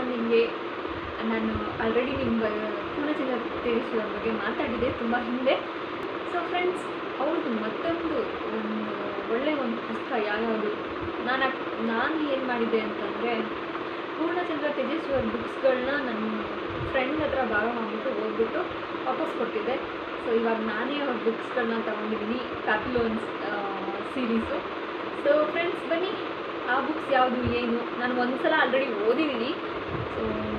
ನಾನು ನಿಮಗೆ ನಾನು ಆಲ್ರೆಡಿ ನಿಮ್ಗೆ ಪೂರ್ಣಚಂದ್ರ ತೇಜಸ್ವಿ ಅವ್ರ ಬಗ್ಗೆ ಮಾತಾಡಿದೆ ತುಂಬ ಹಿಂದೆ ಸೊ ಫ್ರೆಂಡ್ಸ್ ಅವ್ರದ್ದು ಮತ್ತೊಂದು ಒಂದು ಒಳ್ಳೆಯ ಒಂದು ಪುಸ್ತಕ ಯಾವ್ಯಾವುದು ನಾನು ನಾನು ಏನು ಮಾಡಿದೆ ಅಂತಂದರೆ ಪೂರ್ಣಚಂದ್ರ ತೇಜಸ್ವಿ ಅವ್ರ ಬುಕ್ಸ್ಗಳನ್ನ ನನ್ನ ಫ್ರೆಂಡ್ ಹತ್ರ ಭಾಗ ಮಾಡಿಬಿಟ್ಟು ಓದ್ಬಿಟ್ಟು ವಾಪಸ್ ಕೊಟ್ಟಿದ್ದೆ ಸೊ ಇವಾಗ ನಾನೇ ಅವ್ರ ಬುಕ್ಸ್ಗಳನ್ನ ತೊಗೊಂಡಿದ್ದೀನಿ ಪ್ಯಾಪಿಲೋನ್ಸ್ ಸೀರೀಸು ಸೊ ಫ್ರೆಂಡ್ಸ್ ಬನ್ನಿ ಆ ಬುಕ್ಸ್ ಯಾವುದು ಏನು ನಾನು ಒಂದು ಸಲ ಆಲ್ರೆಡಿ ಓದಿದ್ದೀನಿ ಸೊ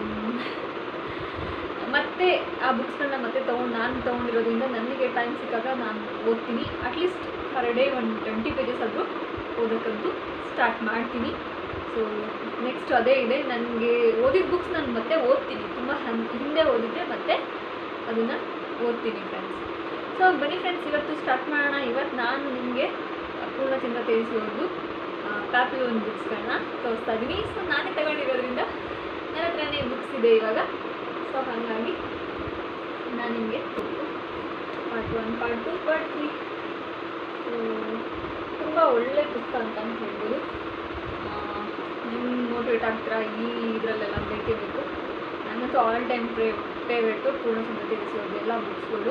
ಮತ್ತೆ ಆ ಬುಕ್ಸ್ಗಳನ್ನ ಮತ್ತೆ ತೊಗೊಂಡು ನಾನು ತೊಗೊಂಡಿರೋದ್ರಿಂದ ನನಗೆ ಟೈಮ್ ಸಿಕ್ಕಾಗ ನಾನು ಓದ್ತೀನಿ ಅಟ್ಲೀಸ್ಟ್ ಪರ್ ಡೇ ಒಂದು ಟ್ವೆಂಟಿ ಪೇಜಸ್ ಆದರೂ ಓದೋಕ್ಕಂತೂ ಸ್ಟಾರ್ಟ್ ಮಾಡ್ತೀನಿ ಸೊ ನೆಕ್ಸ್ಟ್ ಅದೇ ಇದೆ ನನಗೆ ಓದಿದ ಬುಕ್ಸ್ ನಾನು ಮತ್ತೆ ಓದ್ತೀನಿ ತುಂಬ ಹನ್- ಹಿಂದೆ ಓದಿದ್ರೆ ಮತ್ತೆ ಅದನ್ನು ಓದ್ತೀನಿ ಫ್ರೆಂಡ್ಸ್ ಸೊ ಬನ್ನಿ ಫ್ರೆಂಡ್ಸ್ ಇವತ್ತು ಸ್ಟಾರ್ಟ್ ಮಾಡೋಣ ಇವತ್ತು ನಾನು ನಿಮಗೆ ಪೂರ್ಣಚಂದ್ರ ತೇಜಿಸೋದು ಪ್ಯಾಪಿಲೋನ್ ಬುಕ್ಸ್ಗಳನ್ನ ತೋರಿಸ್ತಾ ಇದ್ದೀನಿ ಸೊ ನಾನೇ ತಗೊಂಡಿರೋದ್ರಿಂದ ನನ್ನ ಹತ್ರನೇ ಬುಕ್ಸ್ ಇದೆ ಇವಾಗ ಸೊ ಹಾಗಾಗಿ ನಾನು ನಿಮಗೆ part one part two part three so ತುಂಬ ಒಳ್ಳೆ ಪುಸ್ತಕ ಅಂತಲೇ ಹೇಳ್ಬೋದು ನಿಮ್ಮ ಮೋಟಿವೇಟ್ ಆಗ್ತೀರಾ ಈ ಇದರಲ್ಲೆಲ್ಲ ಬೇಕೇ ಬೇಕು ನನ್ನಂತೂ ಆಲ್ ಟೈಮ್ ಪ್ರೇ ಫೇವ್ರೇಟು ಪೂರ್ಣಚಂದ್ರ ತೇಜಿಸೋದು ಎಲ್ಲ ಬುಕ್ಸ್ಗಳು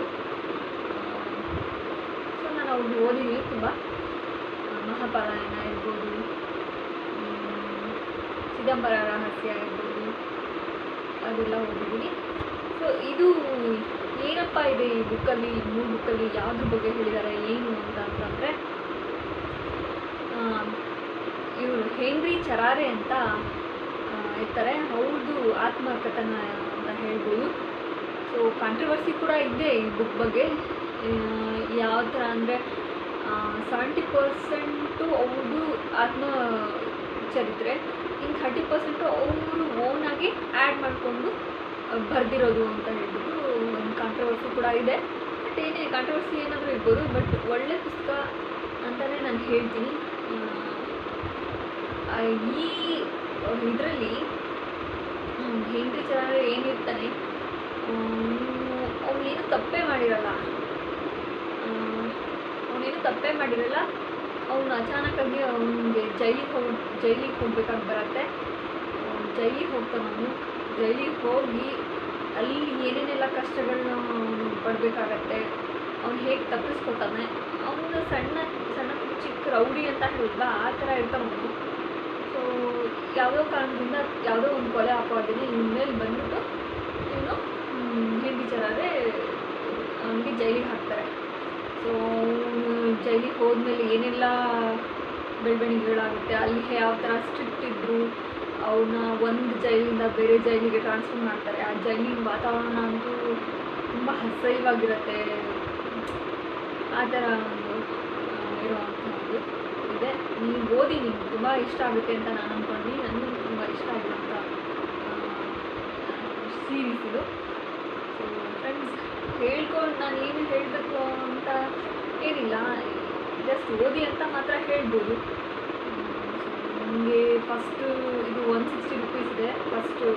ಸೊ ನಾನು ಅವ್ರದ್ದು ಓದಿದ್ದೀನಿ ತುಂಬ ಮಹಾಪರಾಯಣ ಇರ್ಬೋದು ಹ್ಮ್, ಚಿದಂಬರ ರಹಸ್ಯ ಇರ್ಬೋದು ಅದೆಲ್ಲ ಓದಿದ್ದೀನಿ ಸೊ ಇದು ಏನಪ್ಪ ಇದೆ ಈ ಬುಕ್ಕಲ್ಲಿ ಈ ಮೂರು ಬುಕ್ಕಲ್ಲಿ ಯಾವ್ದ್ರ ಬಗ್ಗೆ ಹೇಳಿದ್ದಾರೆ ಏನು ಅಂತ ಅಂತಂದರೆ ಇವರು ಹೆನ್ರಿ ಚರಾರೆ ಅಂತ ಆ, ಇರ್ತಾರೆ ಅವ್ರದ್ದು ಆತ್ಮಕಥನ ಅಂತ ಹೇಳ್ಬೋದು ಸೊ ಕಾಂಟ್ರವರ್ಸಿ ಕೂಡ ಇದೆ ಈ ಬುಕ್ ಬಗ್ಗೆ ಆ, ಯಾವ ಥರ ಅಂದರೆ ಸೆವೆಂಟಿ ಪರ್ಸೆಂಟು ಅವ್ರದ್ದು ಆತ್ಮ ಚರಿತ್ರೆ ಇನ್ನು ಥರ್ಟಿ ಪರ್ಸೆಂಟು ಅವರು ಓನಾಗಿ ಆ್ಯಡ್ ಮಾಡಿಕೊಂಡು ಬರೆದಿರೋದು ಅಂತ ಹೇಳ್ಬಿಟ್ಟು ಒಂದು ಕಾಂಟ್ರವರ್ಸಿ ಕೂಡ ಇದೆ ಬಟ್ ಏನೇ ಕಾಂಟ್ರವರ್ಸಿ ಏನಾದರೂ ಇರ್ಬೋದು ಬಟ್ ಒಳ್ಳೆ ಪುಸ್ತಕ ಅಂತಲೇ ನಾನು ಹೇಳ್ತೀನಿ ಆ, ಈ ಇದರಲ್ಲಿ ಹೆಂಡ್ರಿ ಚೆನ್ನಾಗಿ ಏನಿರ್ತಾನೆ ಅವನೇನು ತಪ್ಪೇ ಮಾಡಿರಲ್ಲ ಅವನೇನು ತಪ್ಪೇ ಮಾಡಿರಲ್ಲ ಅವನು ಅಚಾನಕ್ಕಾಗಿ ಅವನಿಗೆ ಜೈಲಿಗೆ ಹೋಗಿ ಜೈಲಿಗೆ ಹೋಗ್ಬೇಕಾಗಿ ಬರತ್ತೆ ಅವ್ನು ಜೈಲಿಗೆ ಹೋಗ್ತಾನೆ ಅವನು ಜೈಲಿಗೆ ಹೋಗಿ ಅಲ್ಲಿ ಏನೇನೆಲ್ಲ ಕಷ್ಟಗಳನ್ನ ಅವನು ಪಡಬೇಕಾಗತ್ತೆ ಅವ್ನು ಹೇಗೆ ತಪ್ಪಿಸ್ಕೊತಾನೆ ಅವನು ಸಣ್ಣ ಸಣ್ಣ ಪುಟ್ಟ ಚಿಕ್ಕ ರೌಡಿ ಅಂತ ಹೇಳಿದ್ವಾ ಆ ಥರ ಇರ್ತಾನೆ ಅವನು ಸೊ ಯಾವುದೋ ಕಾರಣದಿಂದ ಯಾವುದೋ ಒಂದು ಕೊಲೆ ಅಪವಾದನೆ ಇವನ ಮೇಲೆ ಬಂದ್ಬಿಟ್ಟು ಇವನು ಹಿಂದಿಚಾರಾದ್ರೆ ಅವನಿಗೆ ಜೈಲಿಗೆ ಹಾಕ್ತಾರೆ ಸೊ ಅವನು ಜೈಲಿಗೆ ಹೋದ್ಮೇಲೆ ಏನೆಲ್ಲ ಬೆಳವಣಿಗೆಗಳಾಗುತ್ತೆ ಅಲ್ಲಿ ಯಾವ ಥರ ಸ್ಟ್ರಿಕ್ಟ್ ಇದ್ದರು ಅವನ್ನ ಒಂದು ಜೈಲಿಂದ ಬೇರೆ ಜೈಲಿಗೆ ಟ್ರಾನ್ಸ್ಫರ್ ಮಾಡ್ತಾರೆ ಆ ಜೈಲಿನ ವಾತಾವರಣ ಅಂತೂ ತುಂಬ ಅಸಹ್ಯವಾಗಿರುತ್ತೆ ಆ ಥರ ಒಂದು ಇರೋವಂಥದ್ದು ಇದೆ ನೀವು ಓದಿ ನಿಮ್ಗೆ ತುಂಬ ಇಷ್ಟ ಆಗುತ್ತೆ ಅಂತ ನಾನು ಅಂದ್ಕೊಂಡ್ವಿ ನನಗೂ ತುಂಬ ಇಷ್ಟ ಆಗಿರೋಂಥ ಸೀರೀಸ್ ಇದು ಸೊ ಫ್ರೆಂಡ್ಸ್ ಹೇಳ್ಕೊಂಡು ನಾನು ಏನು ಹೇಳಬೇಕು ಅಂತ ಏನಿಲ್ಲ ಜಸ್ಟ್ ಓದಿ ಅಂತ ಮಾತ್ರ ಹೇಳ್ಬೋದು ನನಗೆ ಫಸ್ಟು ಇದು ಒನ್ ಸಿಕ್ಸ್ಟಿ ರುಪೀಸ್ ಇದೆ ಫಸ್ಟು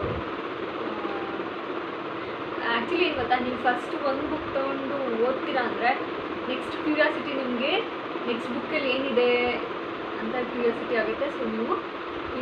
ಆ್ಯಕ್ಚುಲಿ ಏನು ಗೊತ್ತಾ ನೀವು ಫಸ್ಟ್ ಒಂದು ಬುಕ್ ತೊಗೊಂಡು ಓದ್ತೀರಾ ಅಂದರೆ ನೆಕ್ಸ್ಟ್ ಕ್ಯೂರಿಯಾಸಿಟಿ ನಿಮಗೆ ನೆಕ್ಸ್ಟ್ ಬುಕ್ಕಲ್ಲಿ ಏನಿದೆ ಅಂತ ಕ್ಯೂರಿಯಾಸಿಟಿ ಆಗುತ್ತೆ ಸೊ ನೀವು ಈ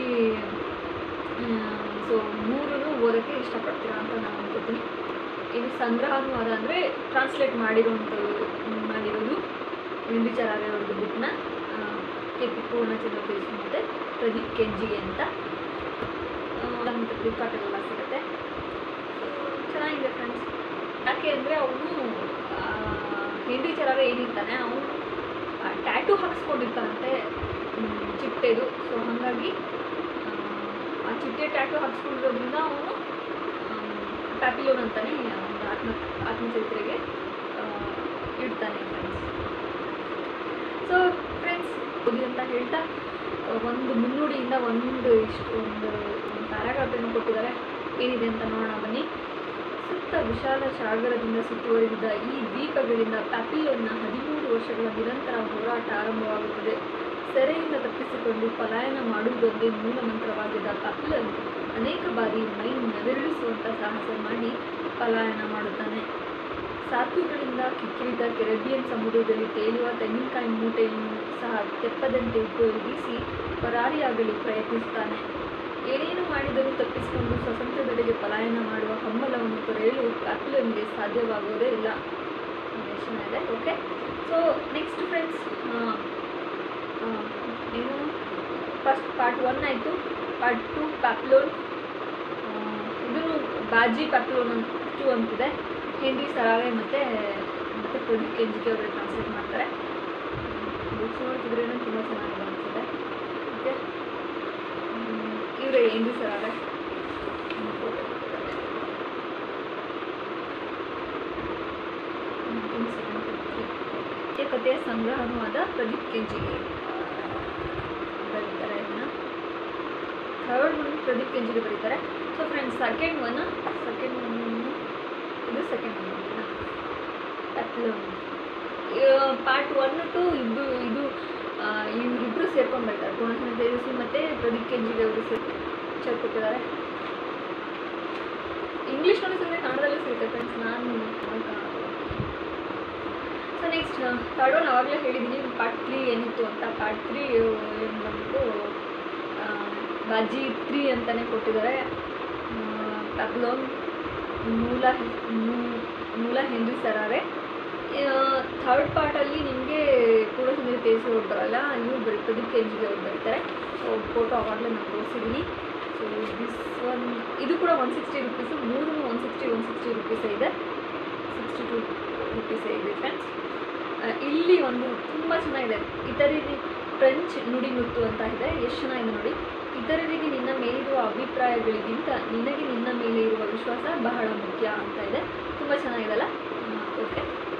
ಸೊ ಮೂರೂ ಓದೋಕ್ಕೆ ಇಷ್ಟಪಡ್ತೀರಾ ಅಂತ ನಾನು ಅನ್ಕೋತೀನಿ ಇದು ಸಂಗ್ರಹನೂ ಅದ ಅಂದರೆ ಟ್ರಾನ್ಸ್ಲೇಟ್ ಮಾಡಿರೋವಂಥದ್ದು ಮಾಡಿರೋದು ವಿಚಾರಾರೆ ಅವ್ರದ್ದು ಬುಕ್ನ ಕೆ ಪಿ ಪೂರ್ಣಚಂದ್ರ ತೇಜಸ್ವಿ ಮತ್ತು ಪ್ರದೀಪ್ ಕೆಂಜಿಗೆ ಅಂತ ಮತ್ತು ಫ್ಲಿಪ್ಕಾರ್ಟಲ್ಲೆಲ್ಲ ಸಿಗುತ್ತೆ ಚೆನ್ನಾಗಿದೆ ಫ್ರೆಂಡ್ಸ್ ಯಾಕೆ ಅಂದರೆ ಅವನು ಹೆಂಡಿ ಚರಾರೆ ಏನಿರ್ತಾನೆ ಅವನು ಟ್ಯಾಟೂ ಹಾಕ್ಸ್ಕೊಂಡಿರ್ತಾನಂತೆ ಮ್, ಚಿಟ್ಟೆದು ಸೊ ಹಾಗಾಗಿ ಆ, ಆ ಚಿಟ್ಟೆ ಟ್ಯಾಟೂ ಹಾಕ್ಸ್ಕೊಂಡಿರೋದ್ರಿಂದ ಅವನು ಪ್ಯಾಪಿಲೋನ್ ಅಂತಾನೆ ಒಂದು ಆತ್ಮ ಆತ್ಮಚರಿತ್ರೆಗೆ ಆ, ಇಡ್ತಾನೆ ಫ್ರೆಂಡ್ಸ್ ಸೊ ಫ್ರೆಂಡ್ಸ್ ಓದಿ ಅಂತ ಹೇಳ್ತಾ ಆ, ಒಂದು ಮುನ್ನುಡಿಯಿಂದ ಒಂದು ಇಷ್ಟು ಒಂದು ಒಂದು ಪ್ಯಾರಾಗ್ರಾಫ್ ಏನು ಕೊಟ್ಟಿದ್ದಾರೆ ಏನಿದೆ ಅಂತ ನೋಡೋಣ ಬನ್ನಿ ಸುತ್ತ ವಿಶಾಲ ಸಾಗರದಿಂದ ಸುತ್ತುವರಿದ ಈ ದ್ವೀಪಗಳಿಂದ ಪ್ಯಾಪಿಲೋನ್ನ ಹದಿಮೂರು ವರ್ಷಗಳ ನಿರಂತರ ಹೋರಾಟ ಆರಂಭವಾಗುತ್ತದೆ ಸೆರೆಯಿಂದ ತಪ್ಪಿಸಿಕೊಂಡು ಪಲಾಯನ ಮಾಡುವುದೊಂದೇ ಮೂಲ ಮಂತ್ರವಾಗಿದ್ದ ಪ್ಯಾಪಿಲನ್ ಅನೇಕ ಬಾರಿ ಮೈ ನವಿರುಳಿಸುವಂಥ ಸಾಹಸ ಮಾಡಿ ಪಲಾಯನ ಮಾಡುತ್ತಾನೆ ಸಾಧುಗಳಿಂದ ಕಿಕ್ಕಿರಿದ ಕೆರೆಬಿಯನ್ ಸಮುದ್ರದಲ್ಲಿ ತೇಲುವ ತೆಂಗಿನಕಾಯಿ ಮೂಟೆಯನ್ನು ಸಹ ತೆಪ್ಪದಂತೆ ಉಪಯೋಗಿಸಿ ಪರಾರಿಯಾಗಲು ಪ್ರಯತ್ನಿಸುತ್ತಾನೆ ಏನೇನು ಮಾಡಿದರೂ ತಪ್ಪಿಸಿಕೊಂಡು ಸ್ವತಂತ್ರ ಪ್ಯಾಪ್ಲನ್ಗೆ ಸಾಧ್ಯವಾಗೋದೇ ಇಲ್ಲ ಎಷ್ಟು ಚೆನ್ನಾಗಿದೆ ಓಕೆ ಸೊ ನೆಕ್ಸ್ಟ್ ಫ್ರೆಂಡ್ಸ್ ಏನು ಫಸ್ಟ್ ಪಾರ್ಟ್ ಒನ್ ಆಯಿತು ಪಾರ್ಟ್ ಟು ಪ್ಯಾಪ್ಲೋನ್ ಇದನ್ನು ಬಾಜಿ ಪ್ಯಾಪ್ಲೋನ್ ಅಂತ ಟು ಅಂತಿದೆ ಹೆನ್ರಿ ಸರಾವೆ ಮತ್ತು ಮತ್ತು ಪ್ರದೀಪ್ ಕೆಂಜಿಕೆ ಅವರು ಟ್ರಾನ್ಸ್ಲೇಟ್ ಮಾಡ್ತಾರೆ ಬುಕ್ಸ್ ನೋಡ್ತಿದ್ರೇ ತುಂಬ ಚೆನ್ನಾಗಿದೆ ಅನಿಸುತ್ತೆ ಓಕೆ ಇವರೇ ಹೆನ್ರಿ ಸರಾವೆ ಕಥೆಯ ಸಂಗ್ರಹನೂ ಆದ ಪ್ರದೀಪ್ ಕೆಂಜಿಗೆ ಬರೀತಾರೆ ಇದನ್ನು ಥರ್ಡ್ ಒನ್ ಪ್ರದೀಪ್ ಕೆಂಜಿಗೆ ಬರೀತಾರೆ so friends second one second one ಇದು second one part one two ಇದು ಇದು ಇವರಿಬ್ಬರು ಸೇರ್ಕೊಂಡು ಬರ್ತಾರೆ ಪೂರ್ಣಚಂದ್ರ ತೇಜಸ್ವಿ ಮತ್ತು ಪ್ರದೀಪ್ ಕೆಂಜಿಗೆ ಅವರು ಸೇರಿ ಸೇರ್ಕೊಟ್ಟಿದ್ದಾರೆ ಇಂಗ್ಲೀಷ್ನಲ್ಲೂ ಸಿಗುತ್ತೆ ಕನ್ನಡದಲ್ಲೂ ಸಿಗುತ್ತೆ ಫ್ರೆಂಡ್ಸ್ ನಾನು ಸೊ ನೆಕ್ಸ್ಟ್ ಥರ್ಡ್ ಒನ್ ಆವಾಗಲೇ ಹೇಳಿದ್ದೀನಿ ಪಾರ್ಟ್ ತ್ರೀ ಏನಿತ್ತು ಅಂತ ಪಾರ್ಟ್ ತ್ರೀ ಏನು ಬಂದ್ಬಿಟ್ಟು ಆ, ಬಾಜಿ ತ್ರೀ ಅಂತಲೇ ಕೊಟ್ಟಿದ್ದಾರೆ ಪ್ಯಾಬ್ಲೋನ್ ಮೂಲ ಮೂ- ಮೂಲ ಹೆನ್ರಿ ಸರಾರೆ ಥರ್ಡ್ ಪಾರ್ಟಲ್ಲಿ ನಿಮಗೆ ಪೂರ್ಣಚಂದ್ರ ತೇಜಸ್ವಿ ಅವ್ರು ಬರಲ್ಲ ಇವ್ರು ಬರೀ ಪ್ರದೀಪ್ ಕೆಂಜಿಗೆ ಅವ್ರು ಬರೀತಾರೆ ಸೊ ಫೋಟೋ ಆವಾಗಲೇ ನಾನು ತೋರಿಸಿದ್ದೀನಿ ಸೊ ದಿಸ್ ಒನ್ ಇದು ಕೂಡ ಒನ್ ಸಿಕ್ಸ್ಟಿ ರುಪೀಸು ಮೂರು ಒನ್ ಸಿಕ್ಸ್ಟಿ ಒನ್ ಸಿಕ್ಸ್ಟಿ ರುಪೀಸೇ ಇದೆ ಸಿಕ್ಸ್ಟಿ ಟು ರುಪೀಸೇ ಇದೆ ಫ್ರೆಂಡ್ಸ್ ಇಲ್ಲಿ ಒಂದು ತುಂಬ ಚೆನ್ನಾಗಿದೆ ಇತರರಿಗೆ ಫ್ರೆಂಚ್ ನುಡಿಮುತ್ತು ಅಂತ ಇದೆ ಎಷ್ಟು ಚೆನ್ನಾಗಿದೆ ನೋಡಿ ಇತರರಿಗೆ ನಿನ್ನ ಮೇಲಿರುವ ಅಭಿಪ್ರಾಯಗಳಿಗಿಂತ ನಿನಗೆ ನಿನ್ನ ಮೇಲೆ ಇರುವ ವಿಶ್ವಾಸ ಬಹಳ ಮುಖ್ಯ ಅಂತ ಇದೆ ತುಂಬ ಚೆನ್ನಾಗಿದೆಲ್ಲ ಓಕೆ